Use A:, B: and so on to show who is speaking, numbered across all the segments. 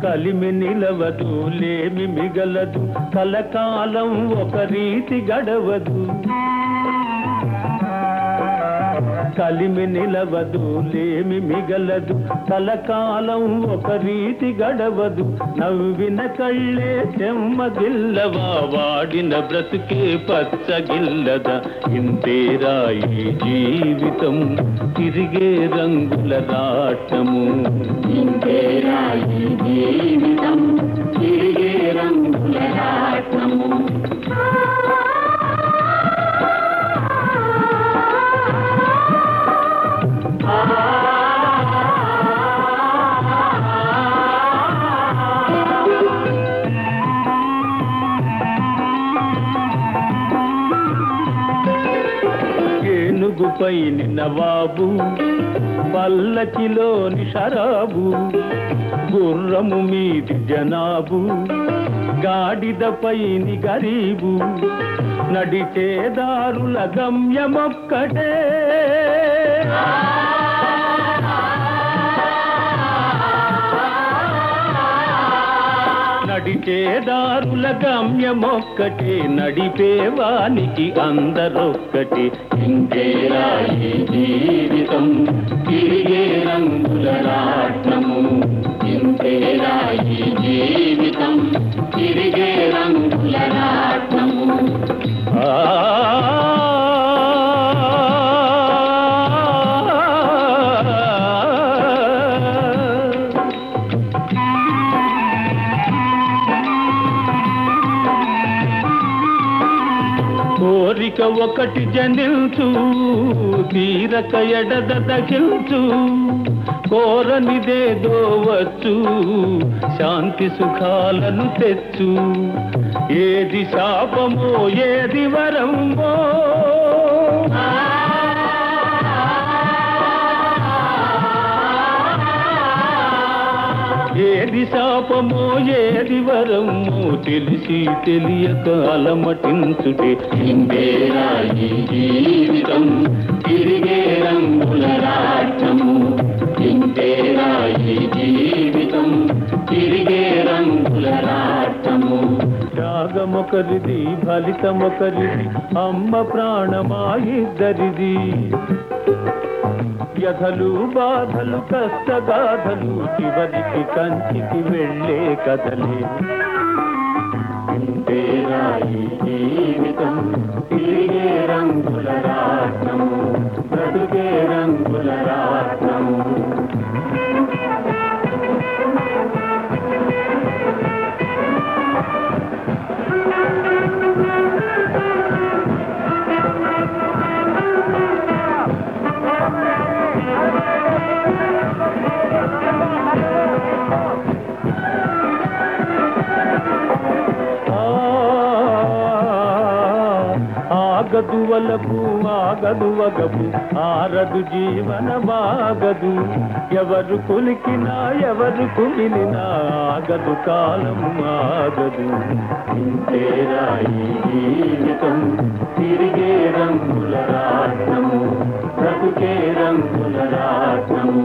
A: కలిమి నిలవదు లేమి మిగలదు కలకాలం ఒక రీతి గడవదు కలిమి నిలవదు లేమి మిగలదు కలకాలం ఒక రీతి గడవదు నవ్విన కళ్ళే చెమ్మగిల్లవా వాడిన బ్రతుకే పచ్చగిల్లదా ఇంతేరా ఈ జీవితం తిరిగే రంగుల రాటము
B: ఇంతేరా ఈ జీవితం తిరిగే రంగుల రాట్నము
A: ఏనుగుపై నవాబు పల్లకిలోని షరాబు గుర్రము మీది జనాబు గాడిదపైని గరీబు నడిచే దారుల గమ్యమొక్కటే నడిచే దారుల గమ్యమొక్కటే నడిపేవానికి అందరొక్కటి
B: ఇంతేరా ఈ జీవితం తిరిగే రంగుల రాట్నము ఇంతేరా ఈ జీవితం తిరిగే రంగుల రాట్నము
A: ఆ కోరిక ఒకటి జనిల్చు తీరక ఎడద దగిల్చు కోరనిదేదో వచ్చు శాంతి సుఖాలను తెచ్చు ఏది శాపమో ఏది వరమో ఏది శాపమో ఏది వరమో తెలిసి తెలియక అలమటించుటే
B: ఇంతేరా ఈ జీవితం తిరిగే రంగుల రాట్నము ఇంతేరా ఈ జీవితం తిరిగే రంగుల రాట్నము
A: త్యాగమొకరిది ఫలితమొకరిది అమ్మ ప్రాణమా ఇద్దరిది వ్యధలు బాధలు కష్టగాధలు చివరికి కంచికి వెళ్ళే కథలే
B: ఇంతేరా ఈ జీవితం తిరిగే రంగుల రాట్నము బ్రతుకే రంగుల రాట్నము
A: ఆ, ఆగదు వలపు ఆగదు వగపు ఆరదు జీవనమాగదు ఎవరు కులికినా ఎవరు కుమిలినా ఆగదు కాలం ఆగదు
B: ఇంతేరా ఈ జీవితం తిరిగే రంగుల రాట్నము బ్రతుకే రంగుల రాట్నము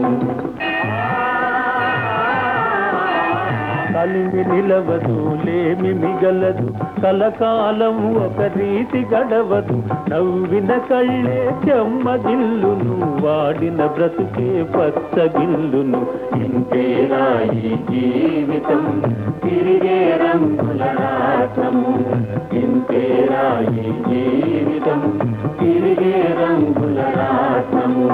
A: కలిమి నిలవదు లేమి మిగలదు కలకాలం ఒక రీతి గడవదు నవ్విన కళ్ళే చెమ్మగిల్లును వాడిన బ్రతుకే పచ్చగిల్లును
B: ఇంతేరా ఈ జీవితం తిరిగే రంగుల రాట్నము ఇంతేరా ఈ జీవితం తిరిగే రంగుల రాట్నము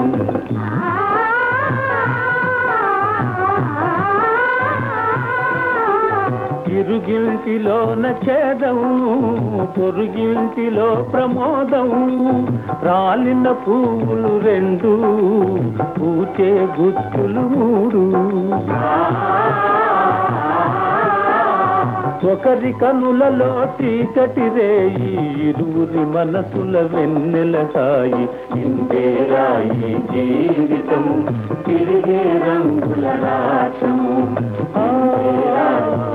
A: ఇరుగింటిలోన ఛేదం పొరుగింటిలో ప్రమోదం రాలిన పువ్వులు రెండు పూచే గుచ్చులు మూడు ఒకరి కనులలో చీకటి రేయి ఇరువురి మనసుల వెన్నెల హాయి
B: ఇంతేరా ఈ జీవితం తిరిగే రంగుల రాట్నము ఇంతేరా ఈ